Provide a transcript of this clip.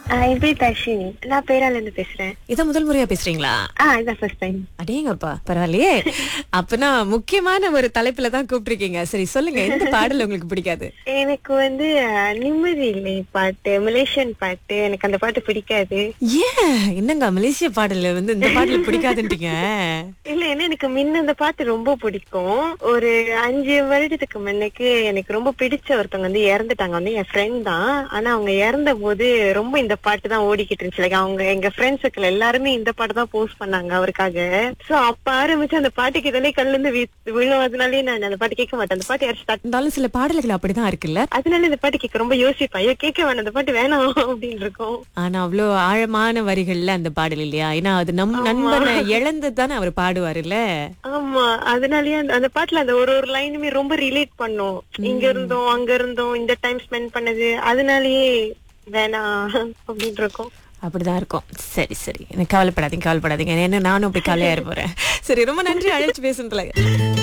ஆ, என் பேர் தர்ஷினி நான் பேரால இருந்து பேசுறேன் இதான் முதல் முறையா பேசுறீங்களா ஆ இதான் ஃபர்ஸ்ட் டைம் அடேங்கப்பா பரவாயில்லையே அப்பனா முக்கியமான ஒரு தலைப்புல தான் கூப்பிட்டிருக்கீங்க சரி சொல்லுங்க எந்த பாடல் உங்களுக்கு பிடிக்காது எனக்கு வந்து ஆ, நிம்மதி இல்லை பாட்டு மலேசியன் பாட்டு எனக்கு அந்த பாட்டு பிடிக்காது ஏன் என்னங்க மலேசிய பாடல் வந்து இந்த பாடல் பிடிக்காதுன்றீங்க இல்ல என்ன எனக்கு முன்ன அந்த பாட்டு ரொம்ப பிடிக்கும் ஒரு அஞ்சு வருடத்துக்கு முன்னுக்கு எனக்கு ரொம்ப பிடிச்ச ஒருத்தவங்க வந்து இறந்துட்டாங்க வந்து என் ஃப்ரெண்ட் தான் ஆனா அவங்க இறந்த போது ரொம்ப இந்த பாட்டு தான் ஓடிக்கிட்டு இருந்துச்சு Like அவங்க எங்க ஃப்ரெண்ட்ஸ் சர்க்கிள் எல்லாருமே இந்த பாட்டு தான் போஸ்ட் பண்ணாங்க அவருக்காக சோ அப்ப ஆரம்பிச்சு அந்த பாட்டுக்கு இதனே கல்ல இருந்து வி- விழும் அதனாலே நான் அந்த பாட்டு கேட்க மாட்டேன் அந்த பாட்டு யாரும் start இருந்தாலும் சில பாடல்கள் அப்படிதான் இருக்குல்ல அதனால இந்த பாட்டு கேட்க ரொம்ப யோசிப்பேன் ஐயோ கேட்க வேணாம் அந்த பாட்டு வேணாம் அப்படின்னு இருக்கும் ஆனா அவ்வளவு ஆழமான வரிகள்ல அந்த பாடல் இல்லையா ஏன்னா அது நம் நண்பனை இழந்து தானே அவர் பாடுவாருல்ல ஆமா அதனாலயே அந்த- அந்த பாட்டுல அந்த ஒரு ஒரு லைனுமே ரொம்ப ரிலேட் பண்ணும் இங்க இருந்தோம் அங்க இருந்தோம் இந்த டைம் ஸ்பெண்ட் பண்ணது அதனாலயே வேணாம் அப்படின்னு இருக்கும் அப்படிதான் இருக்கும் சரி சரி எனக்கு கவலைப்படாதீங்க கவலைப்படாதீங்க என்ன நானும் அப்படி கவலையா போறேன் சரி ரொம்ப நன்றி அழைச்சு பேசுனதுல